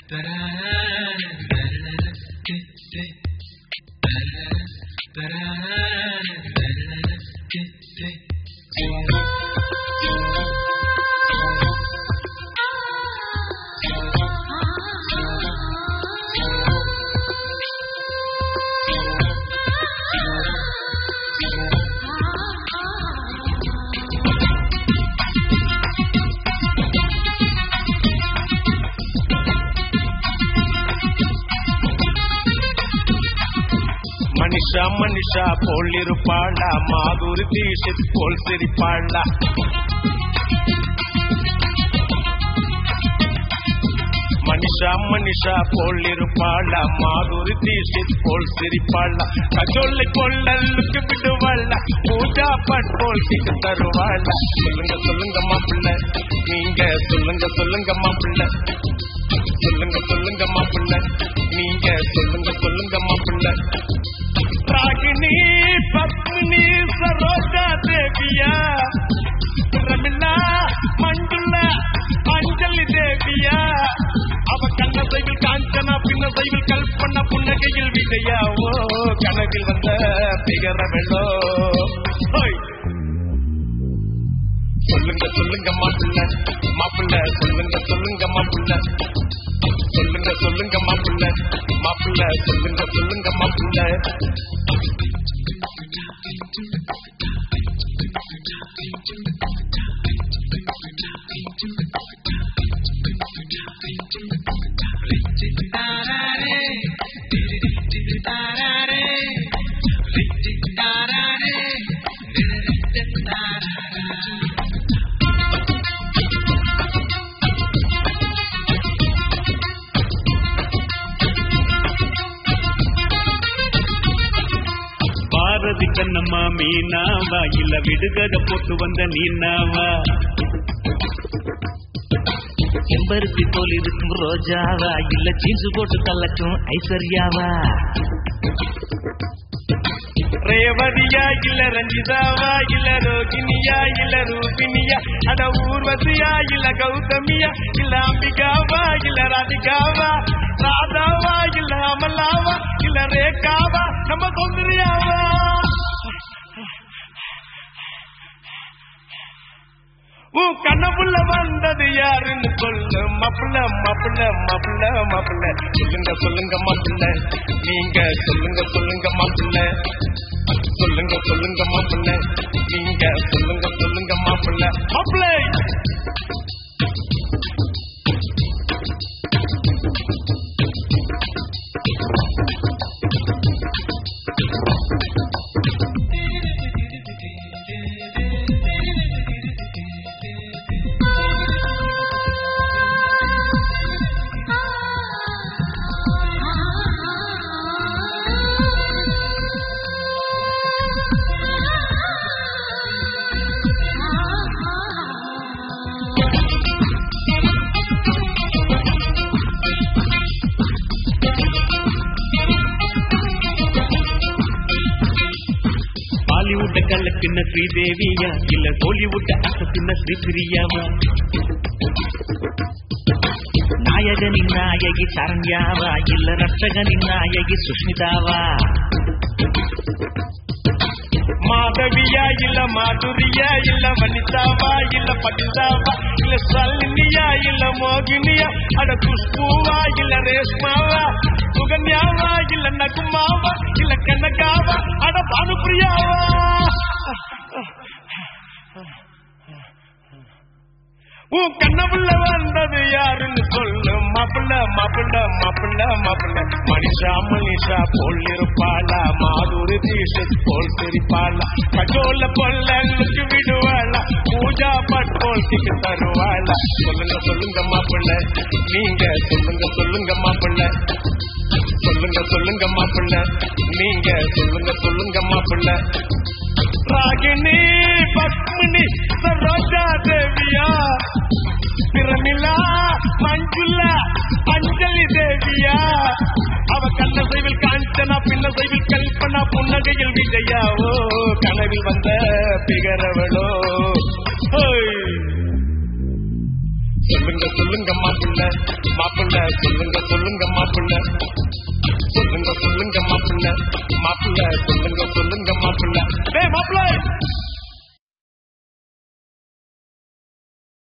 மனிஷா மனிஷா போல் இருப்பாளா மாதுரி தீஷித் போல் சிரிப்பாளா மனிஷா மனிஷா போல் இருப்பாளா மாதுரி தீஷித் போல் சிரிப்பாளா கஜோலை கொள்ளலுக்கு விடுவாளா பூஜா பட் போல் சிக்கு தருவாளா சொல்லுங்க சொல்லுங்க மாப்பிள்ள நீங்க சொல்லுங்க சொல்லுங்க மாப்பிள்ள சொல்லுங்க சொல்லுங்க மாப்பிள்ள நீங்க சொல்லுங்க சொல்லுங்க மாப்பிள்ள ராகினி பத்மினி சரோஜா தேவியா ரமிளா மண்டுல அஞ்சலி தேவியா அவ கண்ண சைவில் காஞ்சனா பின்ன சைவில் கல்பனா புன்னகையில் விதையா ஓ கனவில் வந்த பிகர வெள்ளோ ஹோய். சொல்லுங்க சொல்லுங்க மாப்பிள்ள மாப்பிள்ள சொல்லுங்க சொல்லுங்க மாப்பிள்ள சொல்லுங்க சொல்லுங்க மாப்பிள்ள மாப்பிள்ள சொல்லுங்க சொல்லுங்க மாப்பிள்ள பாரதி கண்ணம்மா மீனாவா இல்ல விடுகத போட்டு வந்த நீனாவா செம்பருத்தி போல் இருக்கும் ரோஜாவா இல்ல ஜீன்ஸ் போட்டு கலக்கும் ஐஸ்வர்யாவா ரேவதியா இல்ல ரஞ்சிதாவா இல்ல ரோகிணியா இல்ல ரூபினியா அட ஊர்வசியா இல்ல கௌதமியா இல்ல அம்பிகாவா இல்ல ராதிகாவா ராதாவா இல்ல அமலாவா இல்ல ரேகாவா நம்ம சௌந்தர்யாவா உன் கண்ணப்புள்ள வந்தது யாருன்னு சொல்லு மாப்பிள்ள மாப்பிள்ள மாப்பிள்ள மாப்பிள்ள சொல்லுங்க சொல்லுங்க மாப்பிள்ள நீங்க சொல்லுங்க சொல்லுங்க மாப்பிள்ள சொல்லுங்க சொல்லுங்க மாப்பிள்ள நீங்க சொல்லுங்க சொல்லுங்க மாப்பிள்ள மாப்பிள்ள பாலிவுட்ட கலப்பின ஸ்ரீதேவியா இல்ல கோலிவுட்ட அசத்தின ஸ்ரீபிரியாவா நாயகனின் நாயகி சரண்யாவா இல்ல ரட்சகனின் நாயகி சுஷ்மிதாவா மாதவியா இல்ல மாதுரியா இல்ல வனிதாவா இல்ல பட்டிதாவா இல்ல சல்லினியா இல்ல மோகினியா அட குஷ்பூவா இல்ல ரேஷ்மாவா சுகன்யாவா இல்ல நகுமாவா இல்ல கனகாவா அட பானுப்பிரியாவா உன் கண்ணப்புள்ள வந்தது யாருன்னு சொல்லு மாப்பிள்ள மாப்பிள்ள மாப்பிள்ள மாப்பிள்ள மனிஷா மனிஷா போல் இருப்பாளா மாதுரி தீஷத் போல் சிரிப்பாளா கஜோல பொல்லுக்கு விடுவாளா பூஜா பட் போல் திக்கு தருவாளா சொல்லுங்க சொல்லுங்க மாப்பிள்ள நீங்க சொல்லுங்க சொல்லுங்க மாப்பிள்ள சொல்லுங்க சொல்லுங்க மாப்பிள்ள நீங்க சொல்லுங்க சொல்லுங்க மாப்பிள்ள ராகினி பத்மினி சரோஜா தேவியா பிரமிளா மஞ்சுளா அஞ்சலி தேவியா அவ கண்ண சைவில் காஞ்சனா பின்ன சைவில் கல்பனா புன்னகையில் விஜயா ஓ கனவில் வந்த பிகரவளோ ஹோய். சொல்லுங்க சொல்லுங்க மாப்பிள்ள மாப்பிள்ள மாப்பிள்ள சொல்லுங்க சொல்லுங்க மாப்பிள்ள சொல்லுங்க சொல்லுங்க மாப்பிள்ள மாப்பிள்ள சொல்லுங்க சொல்லுங்க மாப்பிள்ள டேய் மாப்பிள்ள